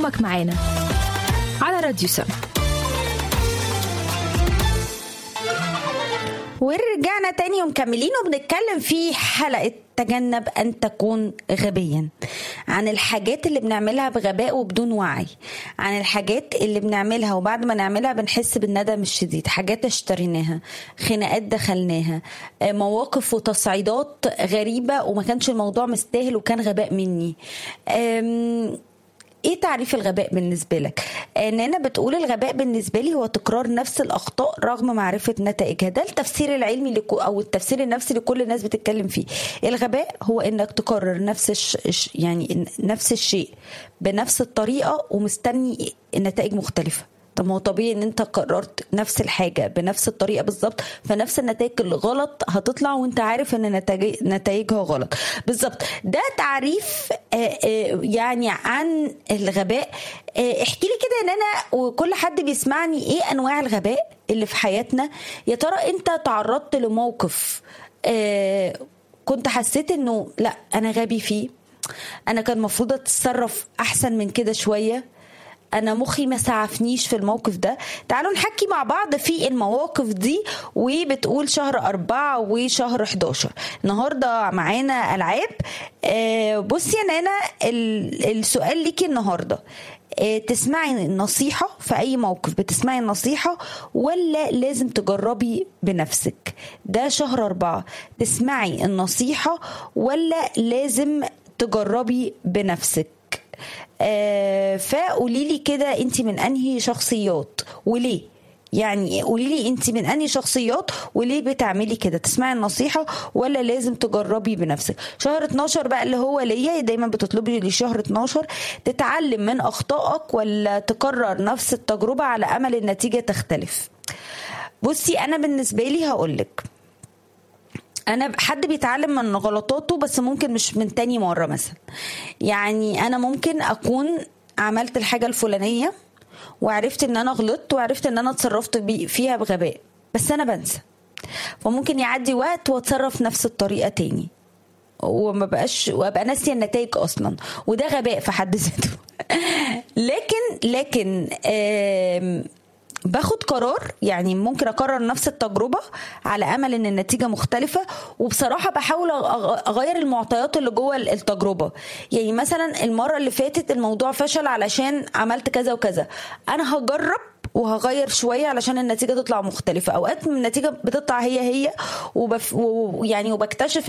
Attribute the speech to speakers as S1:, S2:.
S1: يومك معانا على راديو سم
S2: ورجعنا تاني ومكملين وبنتكلم في حلقة تجنب أن تكون غبيا عن الحاجات اللي بنعملها بغباء وبدون وعي عن الحاجات اللي بنعملها وبعد ما نعملها بنحس بالندم الشديد حاجات اشتريناها خناقات دخلناها مواقف وتصعيدات غريبة وما كانش الموضوع مستاهل وكان غباء مني أم ايه تعريف الغباء بالنسبه لك نانا بتقول الغباء بالنسبه لي هو تكرار نفس الاخطاء رغم معرفه نتائجها ده التفسير العلمي لكو او التفسير النفسي لكل الناس بتتكلم فيه الغباء هو انك تكرر نفس الش... يعني نفس الشيء بنفس الطريقه ومستني نتائج مختلفه طب ما هو طبيعي ان انت قررت نفس الحاجه بنفس الطريقه بالظبط فنفس النتائج الغلط هتطلع وانت عارف ان نتائج نتائجها غلط بالظبط ده تعريف يعني عن الغباء احكي لي كده ان انا وكل حد بيسمعني ايه انواع الغباء اللي في حياتنا يا ترى انت تعرضت لموقف كنت حسيت انه لا انا غبي فيه انا كان المفروض اتصرف احسن من كده شويه انا مخي ما سعفنيش في الموقف ده تعالوا نحكي مع بعض في المواقف دي وبتقول شهر أربعة وشهر 11 النهاردة معانا ألعاب بصي يا نانا السؤال ليكي النهاردة تسمعي النصيحة في أي موقف بتسمعي النصيحة ولا لازم تجربي بنفسك ده شهر أربعة تسمعي النصيحة ولا لازم تجربي بنفسك آه فقولي لي كده انت من انهي شخصيات وليه يعني قولي لي انت من انهي شخصيات وليه بتعملي كده تسمعي النصيحه ولا لازم تجربي بنفسك شهر 12 بقى اللي هو ليا دايما بتطلبي لي شهر 12 تتعلم من اخطائك ولا تكرر نفس التجربه على امل النتيجه تختلف بصي انا بالنسبه لي هقولك انا حد بيتعلم من غلطاته بس ممكن مش من تاني مره مثلا يعني انا ممكن اكون عملت الحاجه الفلانيه وعرفت ان انا غلطت وعرفت ان انا اتصرفت فيها بغباء بس انا بنسى فممكن يعدي وقت واتصرف نفس الطريقه تاني وما بقاش وابقى ناسيه النتائج اصلا وده غباء في حد ذاته لكن لكن باخد قرار يعني ممكن اكرر نفس التجربه على امل ان النتيجه مختلفه وبصراحه بحاول اغير المعطيات اللي جوه التجربه يعني مثلا المره اللي فاتت الموضوع فشل علشان عملت كذا وكذا انا هجرب وهغير شويه علشان النتيجه تطلع مختلفه اوقات النتيجه بتطلع هي هي وبف... ويعني وبكتشف